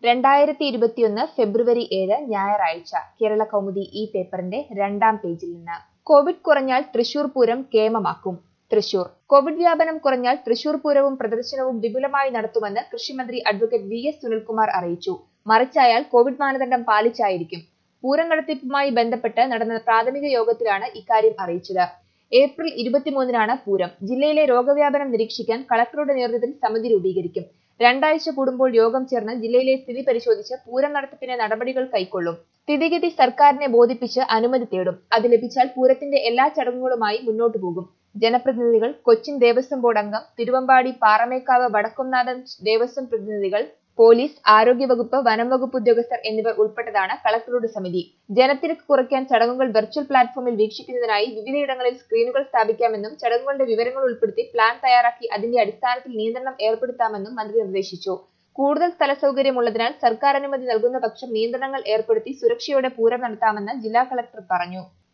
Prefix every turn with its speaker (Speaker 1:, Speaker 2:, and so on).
Speaker 1: രണ്ടായിരത്തി ഇരുപത്തിയൊന്ന് ഫെബ്രുവരി ഏഴ് ഞായറാഴ്ച കേരള കൗമുദി ഈ പേപ്പറിന്റെ രണ്ടാം പേജിൽ നിന്ന് കോവിഡ് കുറഞ്ഞാൽ തൃശൂർ പൂരം കേമമാക്കും തൃശൂർ കോവിഡ് വ്യാപനം കുറഞ്ഞാൽ തൃശൂർ പൂരവും പ്രദർശനവും വിപുലമായി നടത്തുമെന്ന് കൃഷിമന്ത്രി അഡ്വക്കേറ്റ് വി എസ് സുനിൽകുമാർ അറിയിച്ചു മറിച്ചായാൽ കോവിഡ് മാനദണ്ഡം പാലിച്ചായിരിക്കും പൂരം നടത്തിപ്പുമായി ബന്ധപ്പെട്ട് നടന്ന പ്രാഥമിക യോഗത്തിലാണ് ഇക്കാര്യം അറിയിച്ചത് ഏപ്രിൽ ഇരുപത്തിമൂന്നിനാണ് പൂരം ജില്ലയിലെ രോഗവ്യാപനം നിരീക്ഷിക്കാൻ കളക്ടറുടെ നേതൃത്വത്തിൽ സമിതി രൂപീകരിക്കും രണ്ടാഴ്ച കൂടുമ്പോൾ യോഗം ചേർന്ന് ജില്ലയിലെ സ്ഥിതി പരിശോധിച്ച് പൂരം നടത്തിപ്പിന് നടപടികൾ കൈക്കൊള്ളും സ്ഥിതിഗതി സർക്കാരിനെ ബോധിപ്പിച്ച് അനുമതി തേടും അത് ലഭിച്ചാൽ പൂരത്തിന്റെ എല്ലാ ചടങ്ങുകളുമായി മുന്നോട്ടു പോകും ജനപ്രതിനിധികൾ കൊച്ചിൻ ദേവസ്വം ബോർഡ് അംഗം തിരുവമ്പാടി പാറമേക്കാവ് വടക്കുംനാഥൻ ദേവസ്വം പ്രതിനിധികൾ പോലീസ് ആരോഗ്യവകുപ്പ് വനം വകുപ്പ് ഉദ്യോഗസ്ഥർ എന്നിവർ ഉൾപ്പെട്ടതാണ് കളക്ടറുടെ സമിതി ജനത്തിരക്ക് കുറയ്ക്കാൻ ചടങ്ങുകൾ വെർച്വൽ പ്ലാറ്റ്ഫോമിൽ വീക്ഷിക്കുന്നതിനായി വിവിധയിടങ്ങളിൽ സ്ക്രീനുകൾ സ്ഥാപിക്കാമെന്നും ചടങ്ങുകളുടെ വിവരങ്ങൾ ഉൾപ്പെടുത്തി പ്ലാൻ തയ്യാറാക്കി അതിന്റെ അടിസ്ഥാനത്തിൽ നിയന്ത്രണം ഏർപ്പെടുത്താമെന്നും മന്ത്രി നിർദ്ദേശിച്ചു കൂടുതൽ സ്ഥല സൗകര്യമുള്ളതിനാൽ സർക്കാർ അനുമതി നൽകുന്ന പക്ഷം നിയന്ത്രണങ്ങൾ ഏർപ്പെടുത്തി സുരക്ഷയോടെ പൂരം നടത്താമെന്ന് ജില്ലാ കളക്ടർ പറഞ്ഞു